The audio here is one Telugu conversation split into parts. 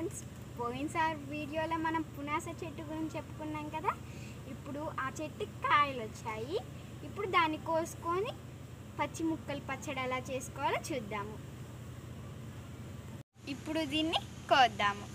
ఫ్రెండ్స్ పోయినసారి వీడియోలో మనం పునాస చెట్టు గురించి చెప్పుకున్నాం కదా ఇప్పుడు ఆ చెట్టుకి కాయలు వచ్చాయి ఇప్పుడు దాన్ని కోసుకొని పచ్చి ముక్కలు పచ్చడి ఎలా చేసుకోవాలో చూద్దాము ఇప్పుడు దీన్ని కోద్దాము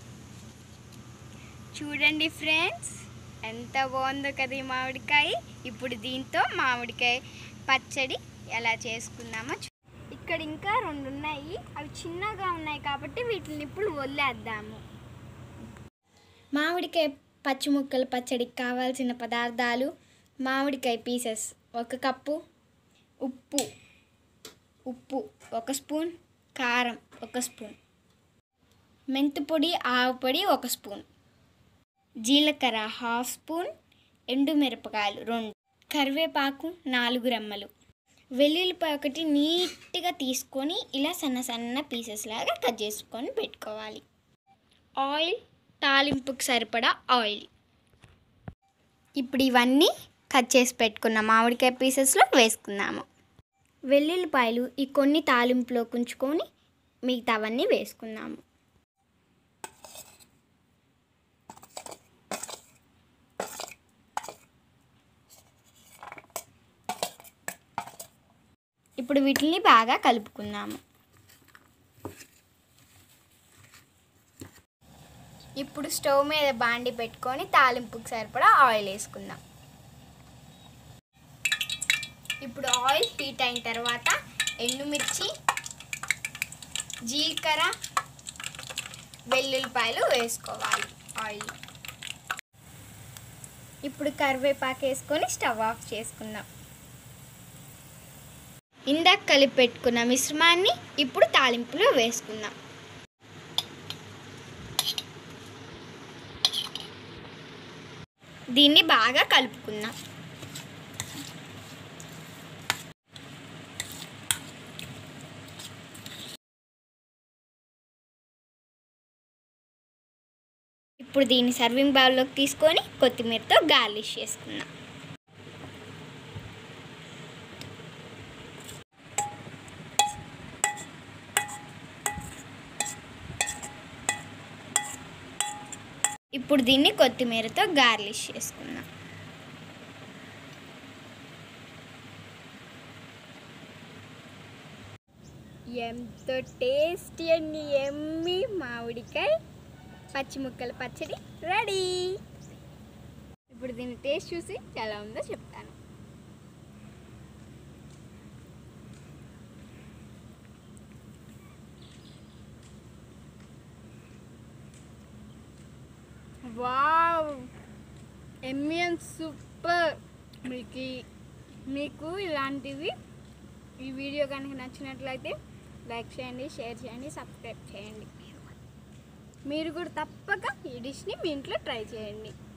చూడండి ఫ్రెండ్స్ ఎంత బాగుందో కదా ఈ మామిడికాయ ఇప్పుడు దీంతో మామిడికాయ పచ్చడి ఎలా చేసుకుందామో చూ- ఇక్కడ ఇంకా రెండు ఉన్నాయి అవి చిన్నగా ఉన్నాయి కాబట్టి వీటిని ఇప్పుడు వదిలేద్దాము మామిడికాయ పచ్చి ముక్కల పచ్చడికి కావాల్సిన పదార్థాలు మామిడికాయ పీసెస్ ఒక కప్పు ఉప్పు ఉప్పు ఒక స్పూన్ కారం ఒక స్పూన్ మెంతిపొడి ఆవు పొడి ఒక స్పూన్ జీలకర్ర హాఫ్ స్పూన్ ఎండుమిరపకాయలు రెండు కరివేపాకు నాలుగు రెమ్మలు వెల్లుల్లిపాయ ఒకటి నీట్గా తీసుకొని ఇలా సన్న సన్న పీసెస్ లాగా కట్ చేసుకొని పెట్టుకోవాలి ఆయిల్ తాలింపుకి సరిపడా ఆయిల్ ఇప్పుడు ఇవన్నీ కట్ చేసి పెట్టుకున్న మామిడికాయ పీసెస్లో వేసుకుందాము వెల్లుల్లిపాయలు ఈ కొన్ని తాలింపులో ఉంచుకొని మిగతావన్నీ వేసుకుందాము ఇప్పుడు వీటిని బాగా కలుపుకుందాము ఇప్పుడు స్టవ్ మీద బాండి పెట్టుకొని తాలింపుకి సరిపడా ఆయిల్ వేసుకుందాం ఇప్పుడు ఆయిల్ హీట్ అయిన తర్వాత ఎండుమిర్చి జీలకర్ర వెల్లుల్లిపాయలు వేసుకోవాలి ఆయిల్ ఇప్పుడు కరివేపాకు వేసుకొని స్టవ్ ఆఫ్ చేసుకుందాం ఇందాక కలిపి పెట్టుకున్న మిశ్రమాన్ని ఇప్పుడు తాలింపులో వేసుకుందాం దీన్ని బాగా కలుపుకుందాం ఇప్పుడు దీన్ని సర్వింగ్ బౌల్లోకి తీసుకొని కొత్తిమీరతో గార్లిష్ చేసుకుందాం ఇప్పుడు దీన్ని కొత్తిమీరతో గార్లిష్ చేసుకుందాం ఎంతో టేస్టీ అండి ఎమ్మి మామిడికాయ పచ్చి ముక్కల పచ్చడి రెడీ ఇప్పుడు దీని టేస్ట్ చూసి ఎలా ఉందో చెప్తాను వావ్ ఎమ్మియన్ సూపర్ మీకు ఈ- మీకు ఇలాంటివి ఈ వీడియో కనుక నచ్చినట్లయితే లైక్ చేయండి షేర్ చేయండి సబ్స్క్రైబ్ చేయండి మీరు కూడా తప్పక ఈ డిష్ని మీ ఇంట్లో ట్రై చేయండి